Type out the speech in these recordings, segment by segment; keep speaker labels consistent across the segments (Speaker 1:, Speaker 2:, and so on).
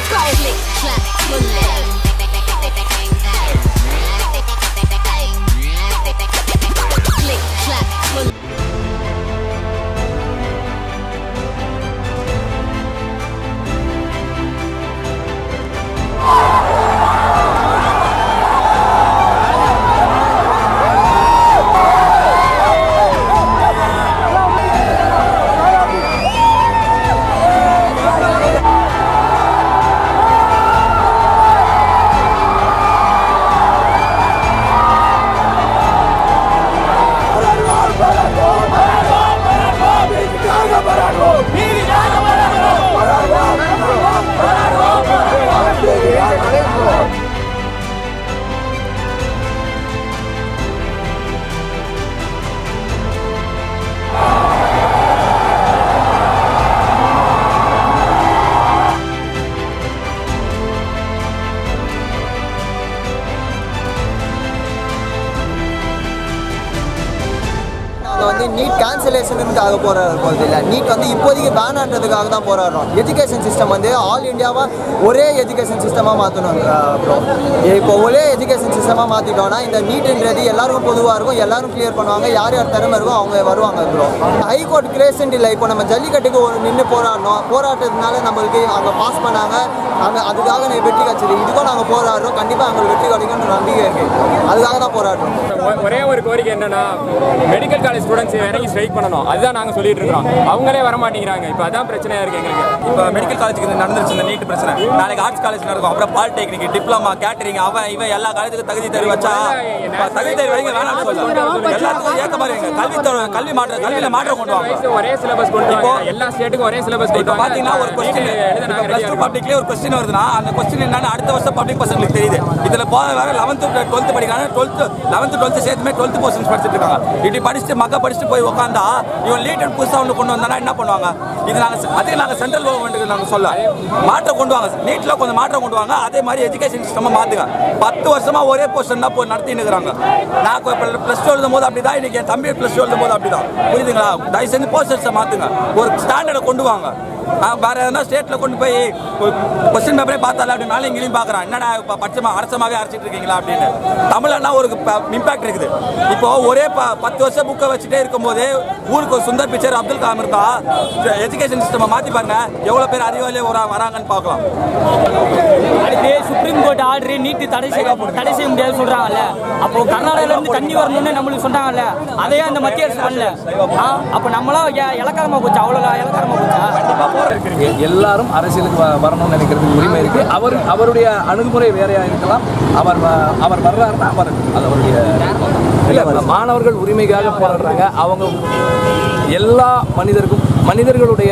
Speaker 1: Click, clap, bullet. Click, clap, bullet.
Speaker 2: நாங்கள் வந்து NEET கேன்சலேஷனுக்காக போராடுறது இல்லை நீட் வந்து இப்போதைக்கு வேணான்றதுக்காக தான் போராடுறோம் எஜுகேஷன் சிஸ்டம் வந்து ஆல் இந்தியாவாக ஒரே எஜுகேஷன் சிஸ்டமாக மாற்றணும் ப்ரோ இப்போ ஒரே எஜுகேஷன் சிஸ்டமாக மாற்றிட்டோம்னா இந்த நீட்ன்றது எல்லாருக்கும் பொதுவாக இருக்கும் எல்லாரும் கிளியர் பண்ணுவாங்க யார் யார் திறமை இருக்கோ அவங்க வருவாங்க ப்ரோ ஹைகோர்ட் கிரேசன்ட் இல்லை இப்போ நம்ம ஜல்லிக்கட்டுக்கு ஒரு நின்று போராடணும் போராட்டத்தினால நம்மளுக்கு அவங்க பாஸ் பண்ணாங்க அங்கே அதுக்காக நான் வெற்றி கிடச்சிது இதுக்கும் நாங்கள் போராடுறோம் கண்டிப்பாக எங்களுக்கு வெற்றி கிடைக்கும்னு நம்பிக்கை இருக்குது அதுக்காக தான் போராடுறோம்
Speaker 3: ஒ- ஒரே ஒரு கோரிக்கை என்னன்னா மெடிக்கல் காலேஜ் ஸ்டூடெண்ட்ஸ் இறங்கி ஸ்ட்ரைக் பண்ணணும் அதுதான் நாங்க சொல்லிட்டு இருக்கோம் அவங்களே வர மாட்டேங்கிறாங்க இப்போ அதான் பிரச்சனையா இருக்கு எங்களுக்கு
Speaker 4: இப்போ மெடிக்கல் காலேஜுக்கு இது நடந்துருச்சு இந்த நீட் பிரச்சனை நாளைக்கு ஆர்ட்ஸ் காலேஜ் நடக்கும் அப்புறம் பாலிடெக்னிக் டிப்ளமா கேட்டரிங் அவன் இவன் எல்லா காலேஜுக்கும் தகுதி தேர்வு வச்சா இப்ப தகுதி தேர்வு வைங்க வேணாம்னு சொல்ல எல்லாத்துக்கும் ஏற்ற மாதிரி வைங்க. கல்வி தர- கல்வி மாற்றம் கல்வியில மாற்றம் கொண்டு வாங்க
Speaker 3: ஒரே சிலபஸ் கொண்டு
Speaker 4: இப்போ-
Speaker 3: வாங்க. எல்லா ஸ்டேட்டுக்கும் ஒரே சிலபஸ்
Speaker 4: இப்போ
Speaker 3: கொண்டு வாங்க.
Speaker 4: பாத்தீங்கன்னா ஒரு கொஸ்டின்
Speaker 3: எழுத நாங்க
Speaker 4: பிளஸ்
Speaker 3: ready-ஆ
Speaker 4: டூ
Speaker 3: இருக்கோம்.
Speaker 4: பப்ளிக்லேயே ஒரு கொஸ்டின் வருதுன்னா அந்த கொஸ்டின் என்னன்னு அடுத்த வருஷம் பப்ளிக் பசங்களுக்கு தெரியுது இதுல போக வேற லெவன்த்து டுவெல்த்து படிக்கிறாங்க டுவெல்த்து லெவன்த்து டுவெல்த்து சேர்த்துமே டுவெல்த்து போர்ஷன்ஸ் படிச்சுட்டு இருக்காங்க இப்படி படிச்சுட்டு மக்க படிச்சுட்டு போய் உட்காந்தா இவன் லீடர் புதுசாக ஒன்று கொண்டு வந்தானா என்ன பண்ணுவாங்க இது நாங்கள் அதுக்கு நாங்கள் சென்ட்ரல் கவர்மெண்ட்டுக்கு நாங்கள் சொல்ல மாற்றம் கொண்டு வாங்க நீட்டில் கொஞ்சம் மாற்றம் கொண்டு வாங்க அதே மாதிரி எஜுகேஷன் சிஸ்டமாக மாற்றுங்க பத்து வருஷமா ஒரே போர்ஷன் தான் போய் நடத்தின்னு இருக்கிறாங்க நான் ப்ளஸ் டூ எழுதும் போது அப்படி தான் இன்னைக்கு என் தம்பி ப்ளஸ் டூ எழுதும் போது அப்படி தான் புரியுதுங்களா தயவு செஞ்சு போர்ஷன்ஸை மாற்றுங்க ஒரு ஸ்டாண்டர்டை கொண்டு வாங்க நான் வேற எதனா ஸ்டேட்ல கொண்டு போய் கொஸ்டின் பேப்பரே பார்த்தால அப்படின்னாலும் இங்கேயும் பார்க்குறான் என்னடா இப்போ பட்சமா அரசமாவே அரைச்சிட்டு இருக்கீங்களா அப்படின்னு தமிழ்னா ஒரு இம்பாக்ட் இருக்குது இப்போ ஒரே ப- பத்து வருஷம் புக்கை வச்சுட்டே இருக்கும்போது ஊருக்கு ஒரு சுந்தர் பிச்சர் அப்துல் கலாம் இருந்தா எஜுகேஷன் சிஸ்டமை மாற்றி பாருங்க எவ்வளோ பேர் அறிவாளியே வர- வராங்கன்னு பார்க்கலாம்
Speaker 5: அடுத்து சுப்ரீம் கோர்ட் ஆர்டர் நீட்டு தடை செய்ய தடை செய்ய முடியாதுன்னு சொல்றாங்கல்ல அப்போ கர்நாடகால இருந்து தண்ணி வரணும்னு நம்மளுக்கு சொன்னாங்கல்ல அதையே அந்த மத்திய அரசு பண்ணல ஆ, அப்போ நம்மளாம் எ- இலக்காரமா போச்சா அவ்வளோ இலக்காரமா போச்சா
Speaker 6: எ- எல்லாரும் அரசியலுக்கு வ- வரணும்னு நினைக்கிறதுக்கு உரிமை இருக்கு அவர் அவருடைய அணுகுமுறை வேறையா இருக்கலாம் அவர் வ- அவர் வர்றாருன்னா அவர் அது அவருடைய இல்ல, மாணவர்கள் உரிமைக்காக போராடுறாங்க அவங்க எல்லா மனிதருக்கும் மனிதர்களுடைய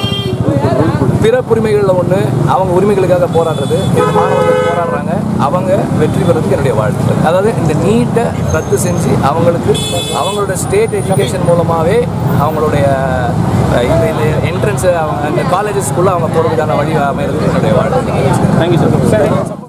Speaker 6: பிறப்புரிமைகளில் ஒன்று அவங்க உரிமைகளுக்காக போராடுறது இந்த மாணவர்கள் போராடுறாங்க அவங்க வெற்றி பெறதுக்கு என்னுடைய வாழ்த்துக்கள் அதாவது இந்த நீட்டை ரத்து செஞ்சு அவங்களுக்கு அவங்களோட ஸ்டேட் எஜுகேஷன் மூலமாகவே அவங்களுடைய அஹ், இந்த இந்த என்ட்ரன்ஸை அவங்க இந்த காலேஜஸ்க்குள்ளே அவங்க போகிறதுக்கான வழி அமைகிறதுக்கு என்னுடைய வாழ்த்துக்கள்
Speaker 3: தேங்க்யூ சார்